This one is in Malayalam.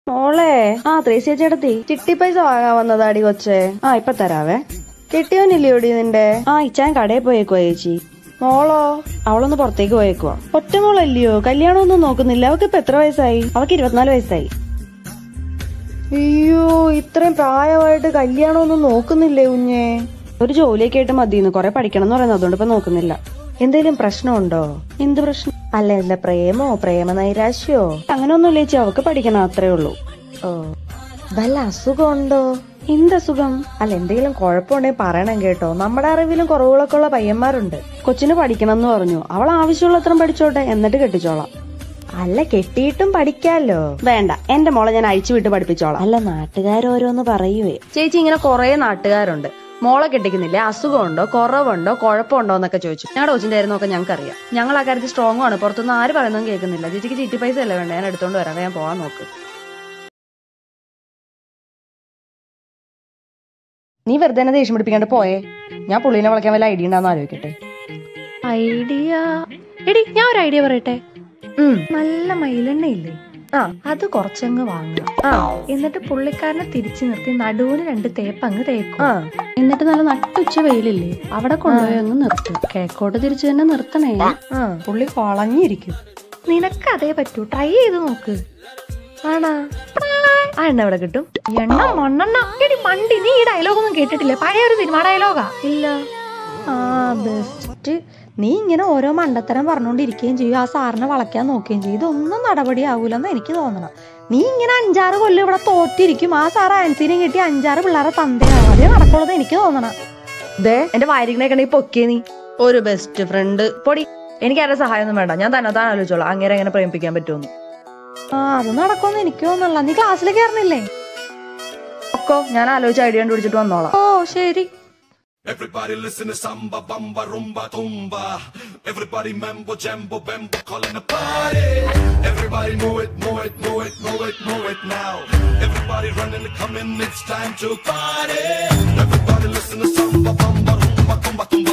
മോളെ ആ ത്രേസ്യ ചേട്ടത്തി ചിട്ടി പൈസ വാങ്ങാൻ വന്നതാടി കൊച്ചേ ആ ഇപ്പൊ തരാവേ കെട്ടിയോനില്ലയോടി നിന്റെ ആ ഇച്ചാൻ കടയിൽ പോയേക്കുവാ ചേച്ചി മോളോ അവളൊന്ന് പുറത്തേക്ക് പോയേക്കുവാ ഒറ്റ മോളല്ലയോ കല്യാണം ഒന്നും നോക്കുന്നില്ല അവക്ക് ഇപ്പൊ എത്ര വയസ്സായി അവക്ക് ഇരുപത്തിനാല് വയസ്സായി അയ്യോ ഇത്രയും പ്രായമായിട്ട് കല്യാണം ഒന്നും നോക്കുന്നില്ലേ കുഞ്ഞെ ഒരു ജോലിയൊക്കെ ആയിട്ട് മതിയെന്ന് കൊറേ പഠിക്കണം എന്ന് പറയുന്നത് അതുകൊണ്ട് ഇപ്പൊ നോക്കുന്നില്ല എന്തേലും പ്രശ്നമുണ്ടോ എന്ത് പ്രശ്നം അല്ല അല്ല പ്രേമോ പ്രേമ നൈരാശ്യോ അങ്ങനെയൊന്നുമില്ല ചേച്ചി അവക്ക് പഠിക്കണം അത്രേ ഉള്ളൂ ഓ വല്ല അസുഖമുണ്ടോ എന്ത് അസുഖം അല്ല എന്തെങ്കിലും കുഴപ്പമുണ്ടെങ്കിൽ പറയണം കേട്ടോ നമ്മുടെ അറിവിലും കുറവുകളൊക്കെ ഉള്ള പയ്യന്മാരുണ്ട് കൊച്ചിന് പഠിക്കണം എന്ന് പറഞ്ഞു അവൾ ആവശ്യമുള്ള അത്രയും പഠിച്ചോട്ടെ എന്നിട്ട് കെട്ടിച്ചോളാം അല്ല കെട്ടിയിട്ടും പഠിക്കാലോ വേണ്ട എന്റെ മോളെ ഞാൻ അഴിച്ചു വിട്ട് പഠിപ്പിച്ചോളാം അല്ല നാട്ടുകാരോരോന്ന് പറയുവേ ചേച്ചി ഇങ്ങനെ കുറെ നാട്ടുകാരുണ്ട് മോളെ കെട്ടിക്കുന്നില്ലേ അസുഖമുണ്ടോ കുറവുണ്ടോ കുഴപ്പമുണ്ടോ എന്നൊക്കെ ചോദിച്ചു ഞങ്ങളുടെ കൊച്ചിന്റെ ആയിരുന്നൊക്കെ ഞങ്ങൾക്ക് അറിയാം ഞങ്ങൾ ആ കാര്യത്തിൽ സ്ട്രോങ് ആണ് പുറത്തുനിന്ന് ആര് പറയുന്നതും കേൾക്കുന്നില്ല ചേച്ചിക്ക് ചീറ്റി പൈസ അല്ലേ വേണ്ട ഞാൻ എടുത്തോണ്ട് വരാം ഞാൻ പോവാൻ നോക്ക് നീ വെറുതെ എന്നെ ദേഷ്യം പിടിപ്പിക്കാണ്ട് പോയേ ഞാൻ പുള്ളിനെ വിളിക്കാൻ വല്ല ഐഡിയ ഉണ്ടാന്ന് ആലോചിക്കട്ടെ ഐഡിയ എടി ഞാൻ ഒരു ഐഡിയ പറയട്ടെ ഉം. നല്ല മയിലെണ്ണ ഇല്ലേ ആ അത് കുറച്ചങ്ങ് വാങ്ങുക ആ എന്നിട്ട് പുള്ളിക്കാരനെ തിരിച്ചു നിർത്തി നടുവിന് രണ്ട് തേപ്പങ്ങ് തേക്കും ആ എന്നിട്ട് നല്ല നട്ടുച്ച വെയിലില്ലേ അവിടെ കൊണ്ടുപോയി അങ്ങ് നിർത്തും കിഴക്കോട്ട് തിരിച്ചു തന്നെ നിർത്തണേ ആ പുള്ളി വളഞ്ഞിരിക്കും നിനക്ക് അതേ പറ്റൂ ട്രൈ ചെയ്ത് നോക്ക് ആണാ ആ എണ്ണ എവിടെ കിട്ടും എണ്ണ മണ്ണെണ്ണ എടി മണ്ടി നീ ഈ ഡയലോഗ് ഒന്നും കേട്ടിട്ടില്ലേ പഴയ ഒരു സിനിമ ഡയലോഗാ ഇല്ല ആ ബെസ്റ്റ് നീ ഇങ്ങനെ ഓരോ മണ്ടത്തരം പറഞ്ഞുകൊണ്ടിരിക്കുകയും ചെയ്യും ആ സാറിനെ വളയ്ക്കാൻ നോക്കുകയും ചെയ്യും ഇതൊന്നും നടപടിയാവൂലെന്ന് എനിക്ക് തോന്നണം നീ ഇങ്ങനെ അഞ്ചാറ് കൊല്ലം ഇവിടെ തോറ്റിരിക്കും ആ സാർ ആൻസിനെയും കിട്ടി അഞ്ചാറ് പിള്ളേരെ തന്തയാവും അതേ നടക്കുള്ളത് എനിക്ക് തോന്നണം ദേ എന്റെ വാരിക്കണേക്കണേ പൊക്കിയേ നീ ഒരു ബെസ്റ്റ് ഫ്രണ്ട് പൊടി എനിക്ക് ആരുടെ സഹായമൊന്നും വേണ്ട ഞാൻ തന്നെ താൻ ആലോചിച്ചോളാം അങ്ങനെ എങ്ങനെ പ്രേമിപ്പിക്കാൻ പറ്റുമെന്ന് ആ അത് നടക്കുമെന്ന് എനിക്ക് തോന്നല്ല നീ ക്ലാസ്സിൽ കയറുന്നില്ലേ ഒക്കോ ഞാൻ ആലോചിച്ച് ഐഡിയ കണ്ടുപിടിച്ചിട്ട് വന്നോളാം ഓ ശരി Everybody listen to samba, bamba, rumba, tumba. Everybody mambo, jambo, bambo, calling a party. Everybody move it, move it, move it, move it, move it now. Everybody running and coming, it's time to party. Everybody listen to samba, bamba, rumba, tumba, tumba.